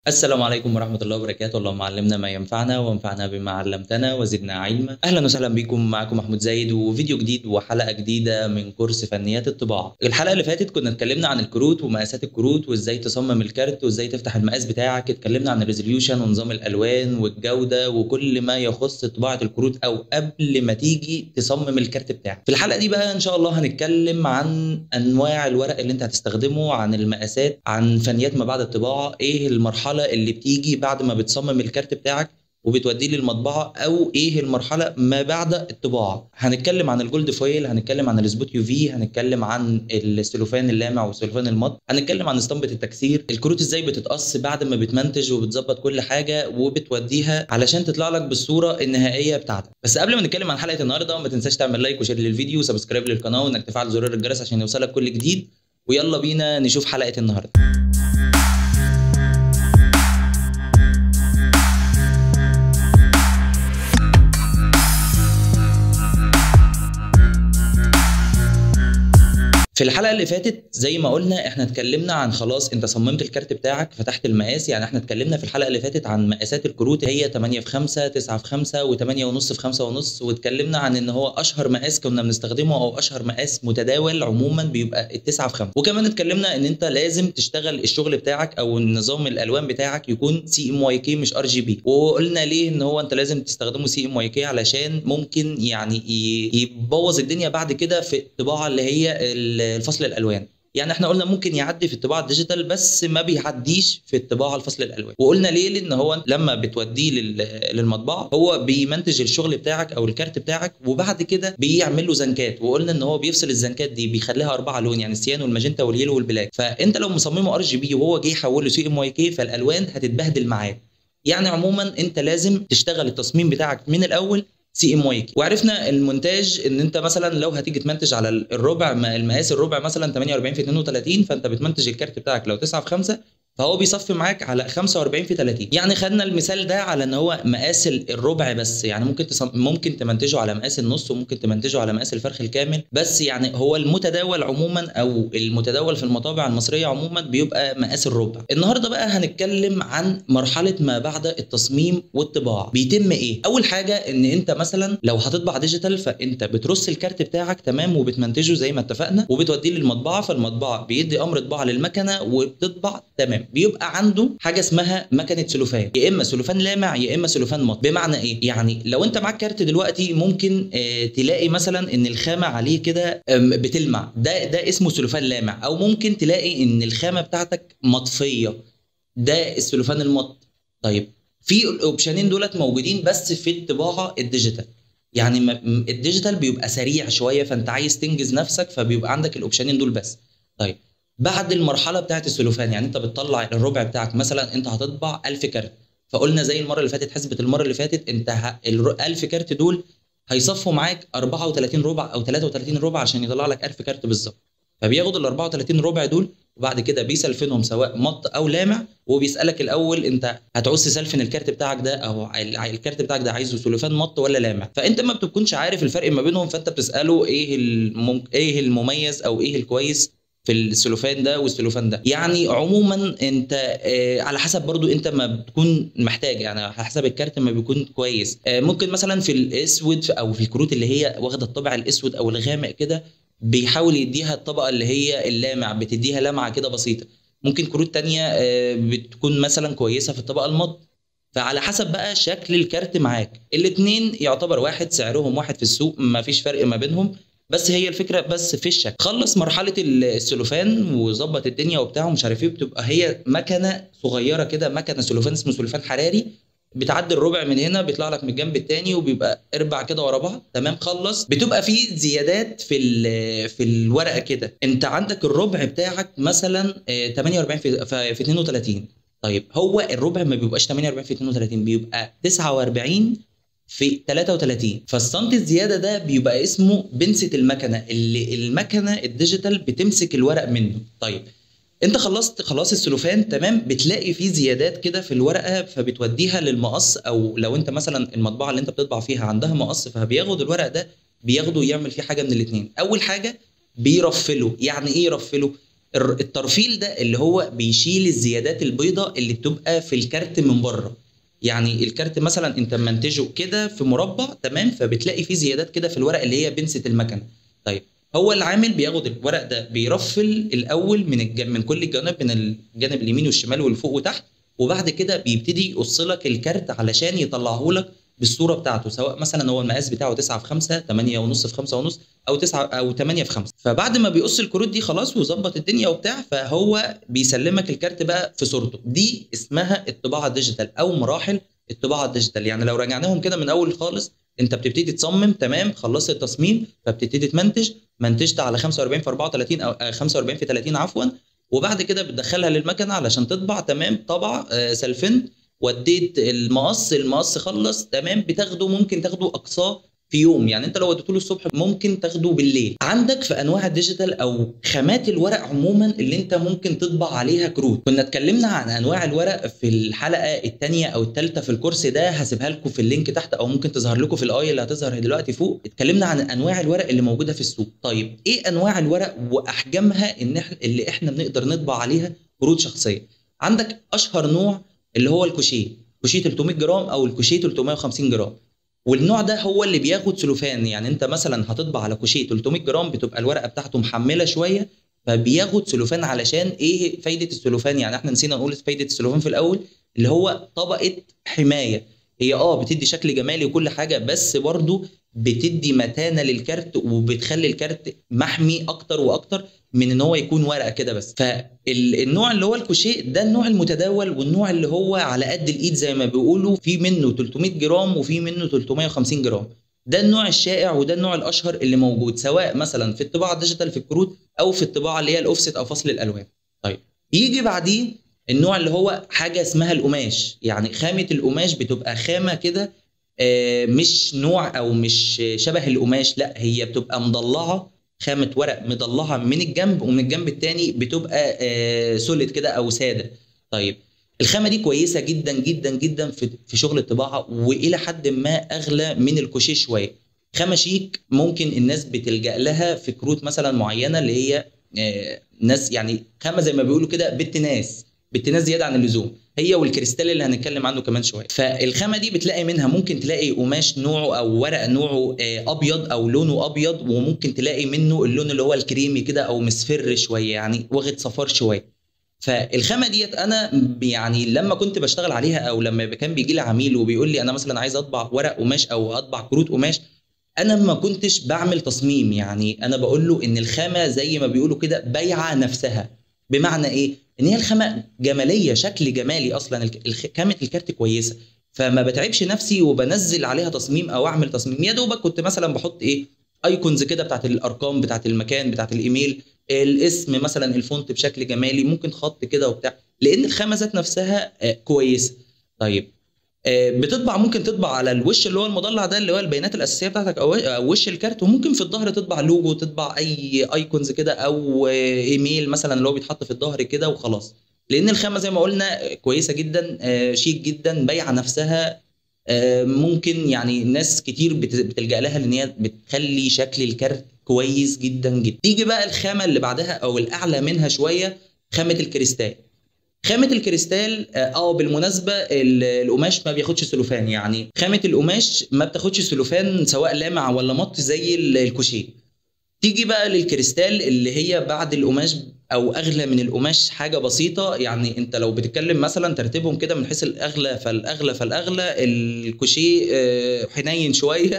السلام عليكم ورحمة الله وبركاته اللهم علمنا ما ينفعنا وانفعنا بما علمتنا وزدنا علما أهلا وسهلا بكم معكم محمود زايد وفيديو جديد وحلقة جديدة من كورس فنيات الطباعة الحلقة اللي فاتت كنا اتكلمنا عن الكروت ومقاسات الكروت وازاي تصمم الكارت وازاي تفتح المقاس بتاعك اتكلمنا عن الريزوليوشن ونظام الألوان والجودة وكل ما يخص طباعة الكروت أو قبل ما تيجي تصمم الكارت بتاعك في الحلقة دي بقى إن شاء الله هنتكلم عن أنواع الورق اللي أنت هتستخدمه عن المقاسات عن فنيات ما بعد الطباعة إيه المرحلة اللي بتيجي بعد ما بتصمم الكارت بتاعك وبتوديه للمطبعه او ايه المرحله ما بعد الطباعه هنتكلم عن الجولد فويل هنتكلم عن السبوت يو في هنتكلم عن السلوفان اللامع والسلوفان المط هنتكلم عن اسطمبه التكسير الكروت ازاي بتتقص بعد ما بتمنتج وبتظبط كل حاجه وبتوديها علشان تطلع لك بالصوره النهائيه بتاعتك بس قبل ما نتكلم عن حلقه النهارده ما تنساش تعمل لايك وشير للفيديو وسبسكرايب للقناه وانك تفعل زرار الجرس عشان يوصلك كل جديد ويلا بينا نشوف حلقه النهارده في الحلقه اللي فاتت زي ما قلنا احنا اتكلمنا عن خلاص انت صممت الكارت بتاعك فتحت المقاس يعني احنا اتكلمنا في الحلقه اللي فاتت عن مقاسات الكروت هي 8 في 5 9 في 5 و8 ونص في 5 ونص واتكلمنا عن ان هو اشهر مقاس كنا بنستخدمه او اشهر مقاس متداول عموما بيبقى التسعة في 5 وكمان اتكلمنا ان انت لازم تشتغل الشغل بتاعك او نظام الالوان بتاعك يكون سي ام واي كي مش ار جي بي وقلنا ليه ان هو انت لازم تستخدمه سي ام واي كي علشان ممكن يعني يبوظ الدنيا بعد كده في الطباعه اللي هي الفصل الالوان يعني احنا قلنا ممكن يعدي في الطباعه الديجيتال بس ما بيعديش في الطباعه الفصل الالوان وقلنا ليه لان هو لما بتوديه للمطبعه هو بيمنتج الشغل بتاعك او الكارت بتاعك وبعد كده بيعمل له زنكات وقلنا ان هو بيفصل الزنكات دي بيخليها اربعه لون يعني السيان والماجنتا واليلو والبلاك فانت لو مصممه ار جي بي وهو جه يحوله سي ام واي كي فالالوان هتتبهدل معاك يعني عموما انت لازم تشتغل التصميم بتاعك من الاول سي ام واي وعرفنا المونتاج ان انت مثلا لو هتيجي تمنتج على الربع المقاس الربع مثلا 48 في 32 فانت بتمنتج الكارت بتاعك لو 9 في 5 فهو بيصفي معاك على 45 في 30 يعني خدنا المثال ده على ان هو مقاس الربع بس يعني ممكن تصم... ممكن تمنتجه على مقاس النص وممكن تمنتجه على مقاس الفرخ الكامل بس يعني هو المتداول عموما او المتداول في المطابع المصريه عموما بيبقى مقاس الربع النهارده بقى هنتكلم عن مرحله ما بعد التصميم والطباعه بيتم ايه اول حاجه ان انت مثلا لو هتطبع ديجيتال فانت بترص الكارت بتاعك تمام وبتمنتجه زي ما اتفقنا وبتوديه للمطبعه فالمطبعه بيدي امر طباعه للمكنه وبتطبع تمام بيبقى عنده حاجه اسمها مكنه سلوفان يا اما سلوفان لامع يا اما سلوفان مط بمعنى ايه يعني لو انت معاك كارت دلوقتي ممكن آه تلاقي مثلا ان الخامه عليه كده بتلمع ده ده اسمه سلوفان لامع او ممكن تلاقي ان الخامه بتاعتك مطفيه ده السلوفان المط طيب في الاوبشنين دولت موجودين بس في الطباعه الديجيتال يعني الديجيتال بيبقى سريع شويه فانت عايز تنجز نفسك فبيبقى عندك الاوبشنين دول بس طيب بعد المرحله بتاعت السلوفان يعني انت بتطلع الربع بتاعك مثلا انت هتطبع 1000 كارت فقلنا زي المره اللي فاتت حسبه المره اللي فاتت انت ه... ال 1000 كارت دول هيصفوا معاك 34 ربع او 33 ربع عشان يطلع لك 1000 كارت بالظبط فبياخد ال 34 ربع دول وبعد كده بيسلفنهم سواء مط او لامع وبيسالك الاول انت هتعوز تسلفن الكارت بتاعك ده او الكارت بتاعك ده عايزه سلوفان مط ولا لامع فانت ما بتكونش عارف الفرق ما بينهم فانت بتساله ايه المم... ايه المميز او ايه الكويس في السلوفان ده والسلوفان ده يعني عموما انت آه على حسب برضو انت ما بتكون محتاج يعني على حسب الكارت ما بيكون كويس آه ممكن مثلا في الاسود او في الكروت اللي هي واخده الطابع الاسود او الغامق كده بيحاول يديها الطبقه اللي هي اللامع بتديها لمعه كده بسيطه ممكن كروت تانية آه بتكون مثلا كويسه في الطبقه المط فعلى حسب بقى شكل الكارت معاك الاتنين يعتبر واحد سعرهم واحد في السوق ما فيش فرق ما بينهم بس هي الفكره بس في الشكل خلص مرحله السلوفان وظبط الدنيا وبتاع ومش عارف ايه بتبقى هي مكنه صغيره كده مكنه سلوفان اسمه سلوفان حراري بتعدي الربع من هنا بيطلع لك من الجنب التاني وبيبقى اربع كده ورا بعض تمام خلص بتبقى في زيادات في في الورقه كده انت عندك الربع بتاعك مثلا 48 في, في 32 طيب هو الربع ما بيبقاش 48 في 32 بيبقى 49 في 33 فالسنت الزياده ده بيبقى اسمه بنسه المكنه اللي المكنه الديجيتال بتمسك الورق منه طيب انت خلصت خلاص السلوفان تمام بتلاقي فيه زيادات كده في الورقه فبتوديها للمقص او لو انت مثلا المطبعه اللي انت بتطبع فيها عندها مقص فبياخد الورق ده بياخده يعمل فيه حاجه من الاثنين اول حاجه بيرفله يعني ايه يرفله الر- الترفيل ده اللي هو بيشيل الزيادات البيضاء اللي بتبقى في الكارت من بره يعني الكارت مثلا انت منتجه كده في مربع تمام فبتلاقي فيه زيادات كده في الورق اللي هي بنسة المكنه طيب هو العامل بياخد الورق ده بيرفل الاول من الج... من كل الجوانب من الجانب اليمين والشمال والفوق وتحت وبعد كده بيبتدي يقص لك الكارت علشان يطلعه لك بالصوره بتاعته سواء مثلا هو المقاس بتاعه 9 في 5 8 ونص في 5 ونص او 9 او 8 في 5 فبعد ما بيقص الكروت دي خلاص ويظبط الدنيا وبتاع فهو بيسلمك الكارت بقى في صورته دي اسمها الطباعه الديجيتال او مراحل الطباعه الديجيتال يعني لو رجعناهم كده من اول خالص انت بتبتدي تصمم تمام خلصت التصميم فبتبتدي تمنتج منتجت على 45 في 34 او آه، 45 في 30 عفوا وبعد كده بتدخلها للمكنه علشان تطبع تمام طبع آه، سلفنت وديت المقص المقص خلص تمام بتاخده ممكن تاخده اقصاه في يوم يعني انت لو وديته له الصبح ممكن تاخده بالليل عندك في انواع الديجيتال او خامات الورق عموما اللي انت ممكن تطبع عليها كروت كنا اتكلمنا عن انواع الورق في الحلقه الثانيه او الثالثه في الكورس ده هسيبها لكم في اللينك تحت او ممكن تظهر لكم في الاي اللي هتظهر دلوقتي فوق اتكلمنا عن انواع الورق اللي موجوده في السوق طيب ايه انواع الورق واحجامها ان احنا اللي احنا بنقدر نطبع عليها كروت شخصيه عندك اشهر نوع اللي هو الكوشيه كوشيه 300 جرام او الكوشيه 350 جرام والنوع ده هو اللي بياخد سلوفان يعني انت مثلا هتطبع على كوشيه 300 جرام بتبقى الورقه بتاعته محمله شويه فبياخد سلوفان علشان ايه فايده السلوفان يعني احنا نسينا نقول فايده السلوفان في الاول اللي هو طبقه حمايه هي اه بتدي شكل جمالي وكل حاجه بس برضو بتدي متانه للكارت وبتخلي الكارت محمي اكتر واكتر من ان هو يكون ورقه كده بس فالنوع اللي هو الكوشيه ده النوع المتداول والنوع اللي هو على قد الايد زي ما بيقولوا في منه 300 جرام وفي منه 350 جرام ده النوع الشائع وده النوع الاشهر اللي موجود سواء مثلا في الطباعه الديجيتال في الكروت او في الطباعه اللي هي الاوفست او فصل الالوان طيب يجي بعديه النوع اللي هو حاجه اسمها القماش يعني خامه القماش بتبقى خامه كده آه، مش نوع او مش شبه القماش لا هي بتبقى مضلعه خامه ورق مضلعه من الجنب ومن الجنب التاني بتبقى آه، سوليد كده او ساده طيب الخامه دي كويسه جدا جدا جدا في في شغل الطباعه والى حد ما اغلى من الكوشيه شويه خامه شيك ممكن الناس بتلجا لها في كروت مثلا معينه اللي هي آه، ناس يعني خامه زي ما بيقولوا كده بنت ناس بنت ناس زياده عن اللزوم هي والكريستال اللي هنتكلم عنه كمان شويه فالخامه دي بتلاقي منها ممكن تلاقي قماش نوعه او ورق نوعه آه، ابيض او لونه ابيض وممكن تلاقي منه اللون اللي هو الكريمي كده او مصفر شويه يعني واخد صفار شويه فالخامه ديت انا يعني لما كنت بشتغل عليها او لما كان بيجي لي عميل وبيقول لي انا مثلا عايز اطبع ورق قماش او اطبع كروت قماش انا ما كنتش بعمل تصميم يعني انا بقول له ان الخامه زي ما بيقولوا كده بايعه نفسها بمعنى ايه ان هي الخامه جماليه شكل جمالي اصلا الك- الخ- خامه الكارت كويسه فما بتعبش نفسي وبنزل عليها تصميم او اعمل تصميم يا دوبك كنت مثلا بحط ايه ايكونز كده بتاعت الارقام بتاعت المكان بتاعت الايميل الاسم مثلا الفونت بشكل جمالي ممكن خط كده وبتاع لان الخامه ذات نفسها آه، كويسه طيب آه، بتطبع ممكن تطبع على الوش اللي هو المضلع ده اللي هو البيانات الاساسيه بتاعتك او أو وش الكارت وممكن في الظهر تطبع لوجو تطبع اي ايكونز كده او آه، ايميل مثلا اللي هو بيتحط في الظهر كده وخلاص لان الخامه زي ما قلنا كويسه جدا آه، شيك جدا بايعه نفسها آه، ممكن يعني ناس كتير بت- بتلجأ لها لان هي بتخلي شكل الكارت كويس جدا جدا تيجي بقى الخامه اللي بعدها او الاعلى منها شويه خامه الكريستال خامة الكريستال اه آه، بالمناسبة ال- القماش ما بياخدش سلوفان يعني خامة القماش ما بتاخدش سلوفان سواء لامع ولا مط زي ال- الكوشيه تيجي بقى للكريستال اللي هي بعد القماش او اغلى من القماش حاجه بسيطه يعني انت لو بتتكلم مثلا ترتيبهم كده من حيث الاغلى فالاغلى فالاغلى الكوشيه آه، حنين شويه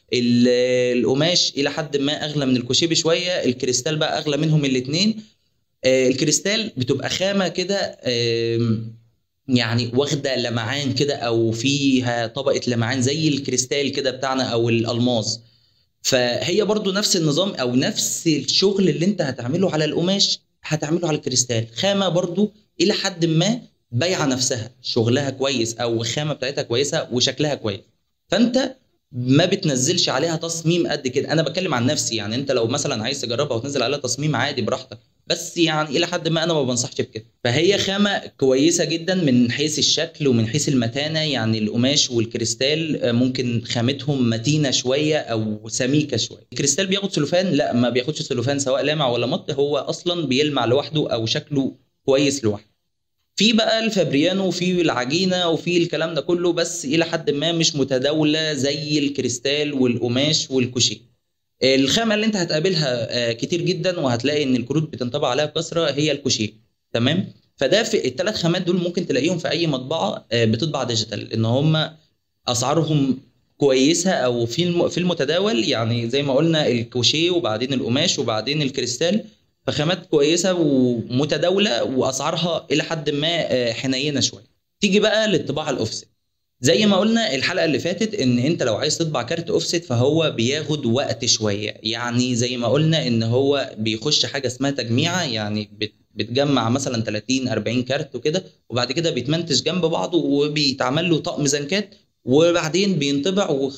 ال- القماش الى حد ما اغلى من الكوشيه بشويه الكريستال بقى اغلى منهم الاثنين الكريستال بتبقى خامه كده آم، يعني واخده لمعان كده او فيها طبقه لمعان زي الكريستال كده بتاعنا او الالماس فهي برضو نفس النظام او نفس الشغل اللي انت هتعمله على القماش هتعمله على الكريستال خامه برضو الى حد ما بايعه نفسها شغلها كويس او الخامه بتاعتها كويسه وشكلها كويس فانت ما بتنزلش عليها تصميم قد كده انا بتكلم عن نفسي يعني انت لو مثلا عايز تجربها وتنزل عليها تصميم عادي براحتك بس يعني الى حد ما انا ما بنصحش بكده فهي خامه كويسه جدا من حيث الشكل ومن حيث المتانه يعني القماش والكريستال آه، ممكن خامتهم متينه شويه او سميكه شويه الكريستال بياخد سلوفان لا ما بياخدش سلوفان سواء لامع ولا مط هو اصلا بيلمع لوحده او شكله كويس لوحده في بقى الفابريانو وفي العجينه وفي الكلام ده كله بس الى حد ما مش متداوله زي الكريستال والقماش والكوشيه الخامه اللي انت هتقابلها آه، كتير جدا وهتلاقي ان الكروت بتنطبع عليها بكثره هي الكوشيه تمام فده في الثلاث خامات دول ممكن تلاقيهم في اي مطبعه آه، بتطبع ديجيتال ان هم اسعارهم كويسه او في الم- في المتداول يعني زي ما قلنا الكوشيه وبعدين القماش وبعدين الكريستال فخامات كويسه ومتداوله واسعارها الى حد ما آه، حنينه شويه تيجي بقى للطباعه الاوفست زي ما قلنا الحلقه اللي فاتت ان انت لو عايز تطبع كارت اوفست فهو بياخد وقت شويه يعني زي ما قلنا ان هو بيخش حاجه اسمها تجميعه يعني بت- بتجمع مثلا 30 40 كارت وكده وبعد كده بيتمنتج جنب بعضه وبيتعمل له طقم زنكات وبعدين بينطبع و-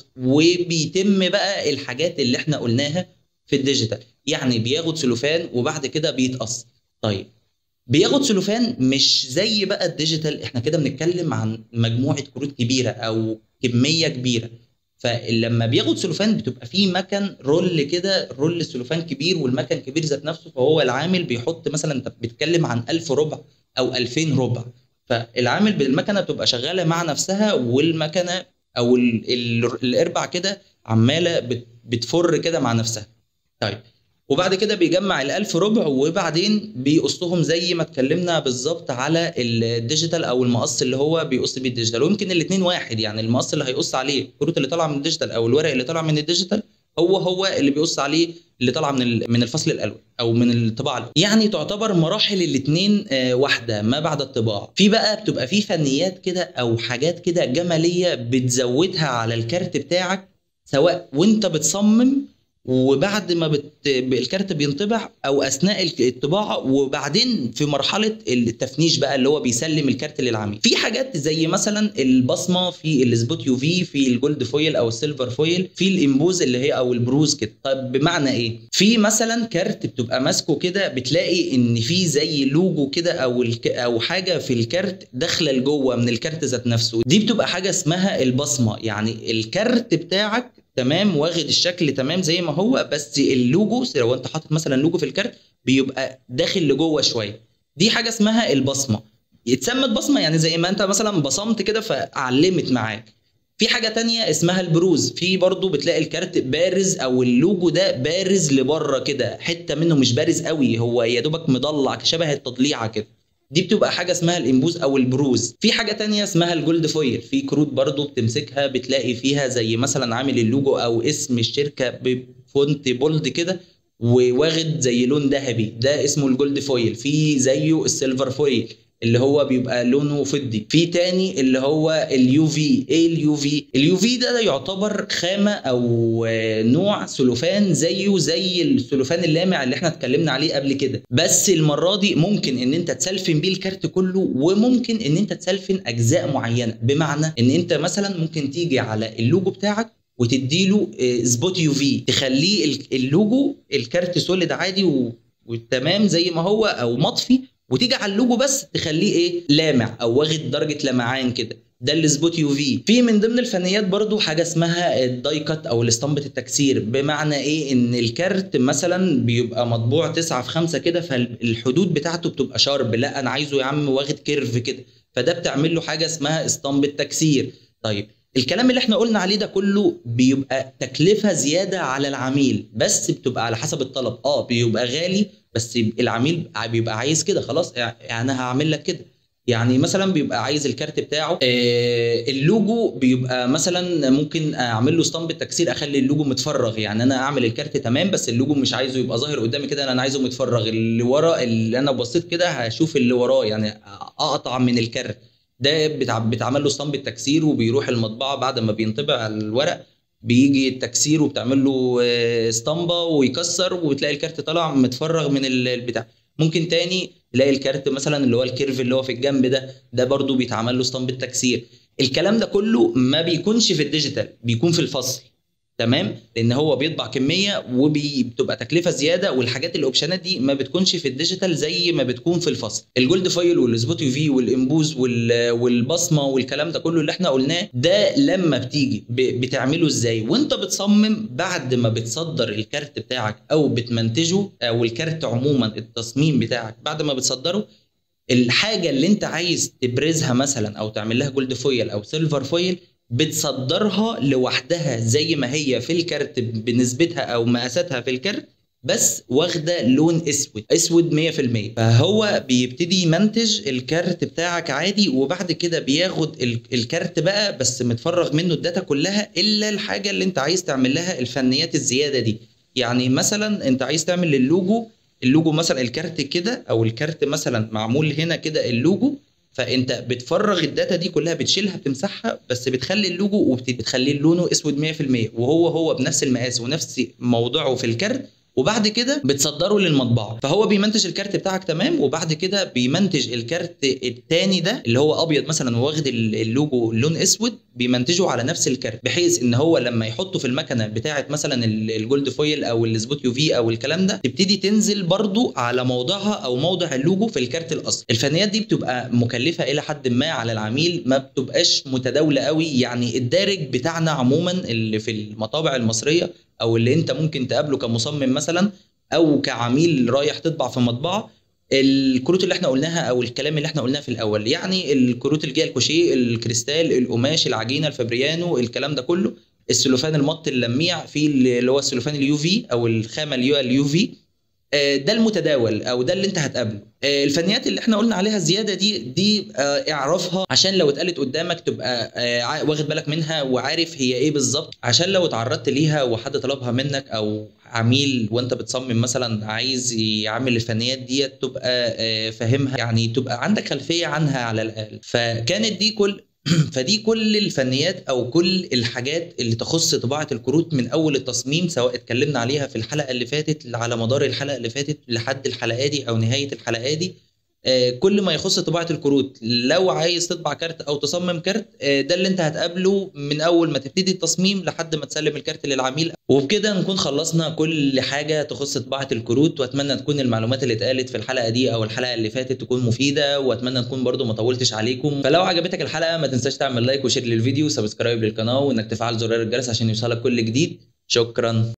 وبيتم بقى الحاجات اللي احنا قلناها في الديجيتال يعني بياخد سلوفان وبعد كده بيتقص طيب بياخد سلوفان مش زي بقى الديجيتال احنا كده بنتكلم عن مجموعه كروت كبيره او كميه كبيره فلما بياخد سلوفان بتبقى فيه مكن رول كده رول سلوفان كبير والمكن كبير ذات نفسه فهو العامل بيحط مثلا انت بتتكلم عن 1000 ربع او 2000 ربع فالعامل بالمكنه بتبقى شغاله مع نفسها والمكنه او ال- ال- الاربع كده عماله بت- بتفر كده مع نفسها طيب وبعد كده بيجمع الألف ربع وبعدين بيقصهم زي ما اتكلمنا بالظبط على الديجيتال او المقص اللي هو بيقص بيه الديجيتال ويمكن الاثنين واحد يعني المقص اللي هيقص عليه الكروت اللي طالعه من الديجيتال او الورق اللي طالع من الديجيتال هو هو اللي بيقص عليه اللي طالعه من ال- من الفصل الالوي او من الطباعه الأولى. يعني تعتبر مراحل الاثنين واحده ما بعد الطباعه في بقى بتبقى في فنيات كده او حاجات كده جماليه بتزودها على الكارت بتاعك سواء وانت بتصمم وبعد ما بت... الكارت بينطبع او اثناء الك- الطباعه وبعدين في مرحله التفنيش بقى اللي هو بيسلم الكارت للعميل في حاجات زي مثلا البصمه في السبوت يو في في الجولد فويل او السيلفر فويل في الامبوز اللي هي او البروز كده طب بمعنى ايه في مثلا كارت بتبقى ماسكه كده بتلاقي ان في زي لوجو كده او الك... او حاجه في الكارت داخله لجوه من الكارت ذات نفسه دي بتبقى حاجه اسمها البصمه يعني الكارت بتاعك تمام واخد الشكل تمام زي ما هو بس اللوجو لو انت حاطط مثلا لوجو في الكارت بيبقى داخل لجوه شويه دي حاجه اسمها البصمه اتسمت بصمه يعني زي ما انت مثلا بصمت كده فعلمت معاك في حاجه تانية اسمها البروز في برضو بتلاقي الكارت بارز او اللوجو ده بارز لبره كده حته منه مش بارز قوي هو يا دوبك مضلع شبه التضليعه كده دي بتبقى حاجه اسمها الامبوز او البروز في حاجه تانية اسمها الجولد فويل في كروت برضو بتمسكها بتلاقي فيها زي مثلا عامل اللوجو او اسم الشركه بفونت بولد كده وواخد زي لون ذهبي ده اسمه الجولد فويل في زيه السيلفر فويل اللي هو بيبقى لونه فضي في تاني اللي هو اليو في ايه اليو في اليو في ده, ده يعتبر خامه او آه، نوع سلوفان زيه زي السلوفان اللامع اللي احنا اتكلمنا عليه قبل كده بس المره دي ممكن ان انت تسلفن بيه الكارت كله وممكن ان انت تسلفن اجزاء معينه بمعنى ان انت مثلا ممكن تيجي على اللوجو بتاعك وتديله آه، سبوت يو في تخليه ال- اللوجو الكارت سوليد عادي و... وتمام زي ما هو او مطفي وتيجي على اللوجو بس تخليه ايه لامع او واخد درجه لمعان كده ده السبوت يو في في من ضمن الفنيات برضو حاجه اسمها الداي كات او الاسطمبه التكسير بمعنى ايه ان الكارت مثلا بيبقى مطبوع 9 في 5 كده فالحدود بتاعته بتبقى شارب لا انا عايزه يا عم واخد كيرف كده فده بتعمل له حاجه اسمها اسطمبه تكسير طيب الكلام اللي احنا قلنا عليه ده كله بيبقى تكلفه زياده على العميل بس بتبقى على حسب الطلب اه بيبقى غالي بس العميل بيبقى عايز كده خلاص يعني انا هعمل لك كده يعني مثلا بيبقى عايز الكارت بتاعه آه اللوجو بيبقى مثلا ممكن اعمل له اسطمبه تكسير اخلي اللوجو متفرغ يعني انا اعمل الكارت تمام بس اللوجو مش عايزه يبقى ظاهر قدامي كده انا عايزه متفرغ اللي ورا اللي انا بصيت كده هشوف اللي وراه يعني اقطع من الكارت ده بتع- بيتعمل له اسطمبه تكسير وبيروح المطبعه بعد ما بينطبع الورق بيجي التكسير وبتعمل له آه، اسطمبه ويكسر وتلاقي الكارت طالع متفرغ من ال- البتاع ممكن تاني تلاقي الكارت مثلا اللي هو الكيرف اللي هو في الجنب ده ده برضو بيتعمل له اسطمبه تكسير الكلام ده كله ما بيكونش في الديجيتال بيكون في الفصل تمام لان هو بيطبع كميه وبتبقى تكلفه زياده والحاجات الاوبشنات دي ما بتكونش في الديجيتال زي ما بتكون في الفصل الجولد فايل والسبوت يو في والامبوز وال- والبصمه والكلام ده كله اللي احنا قلناه ده لما بتيجي ب- بتعمله ازاي وانت بتصمم بعد ما بتصدر الكارت بتاعك او بتمنتجه او الكارت عموما التصميم بتاعك بعد ما بتصدره الحاجه اللي انت عايز تبرزها مثلا او تعمل لها جولد فويل او سيلفر فويل بتصدرها لوحدها زي ما هي في الكارت بنسبتها او مقاساتها في الكارت بس واخده لون اسود اسود 100% فهو بيبتدي يمنتج الكارت بتاعك عادي وبعد كده بياخد ال- الكارت بقى بس متفرغ منه الداتا كلها الا الحاجه اللي انت عايز تعمل لها الفنيات الزياده دي يعني مثلا انت عايز تعمل للوجو اللوجو مثلا الكارت كده او الكارت مثلا معمول هنا كده اللوجو فانت بتفرغ الداتا دي كلها بتشيلها بتمسحها بس بتخلي اللوجو وبتخليه لونه اسود 100% وهو هو بنفس المقاس ونفس موضوعه في الكارت وبعد كده بتصدره للمطبعه فهو بيمنتج الكارت بتاعك تمام وبعد كده بيمنتج الكارت التاني ده اللي هو ابيض مثلا واخد اللوجو لون اسود بيمنتجه على نفس الكارت بحيث ان هو لما يحطه في المكنه بتاعه مثلا ال- الجولد فويل او السبوت يو في او الكلام ده تبتدي تنزل برضو على موضعها او موضع اللوجو في الكارت الاصلي الفنيات دي بتبقى مكلفه الى حد ما على العميل ما بتبقاش متداوله قوي يعني الدارج بتاعنا عموما اللي في المطابع المصريه او اللي انت ممكن تقابله كمصمم مثلا او كعميل رايح تطبع في مطبعه الكروت اللي احنا قلناها او الكلام اللي احنا قلناه في الاول يعني الكروت اللي جايه الكوشيه الكريستال القماش العجينه الفابريانو الكلام ده كله السلوفان المط اللميع في اللي هو السلوفان اليو في او الخامه اللي هو اليو في آه، ده المتداول او ده اللي انت هتقابله آه، الفنيات اللي احنا قلنا عليها زياده دي دي آه، اعرفها عشان لو اتقالت قدامك تبقى آه، عا- واخد بالك منها وعارف هي ايه بالظبط عشان لو اتعرضت ليها وحد طلبها منك او عميل وانت بتصمم مثلا عايز يعمل الفنيات دي تبقى آه، فاهمها يعني تبقى عندك خلفيه عنها على الاقل فكانت دي كل فدي كل الفنيات او كل الحاجات اللي تخص طباعه الكروت من اول التصميم سواء اتكلمنا عليها في الحلقه اللي فاتت على مدار الحلقه اللي فاتت لحد الحلقه دي او نهايه الحلقه دي آه، كل ما يخص طباعه الكروت لو عايز تطبع كارت او تصمم كارت آه، ده اللي انت هتقابله من اول ما تبتدي التصميم لحد ما تسلم الكارت للعميل وبكده نكون خلصنا كل حاجه تخص طباعه الكروت واتمنى تكون المعلومات اللي اتقالت في الحلقه دي او الحلقه اللي فاتت تكون مفيده واتمنى نكون برضو ما طولتش عليكم فلو عجبتك الحلقه ما تنساش تعمل لايك وشير للفيديو وسبسكرايب للقناه وانك تفعل زرار الجرس عشان يوصلك كل جديد شكرا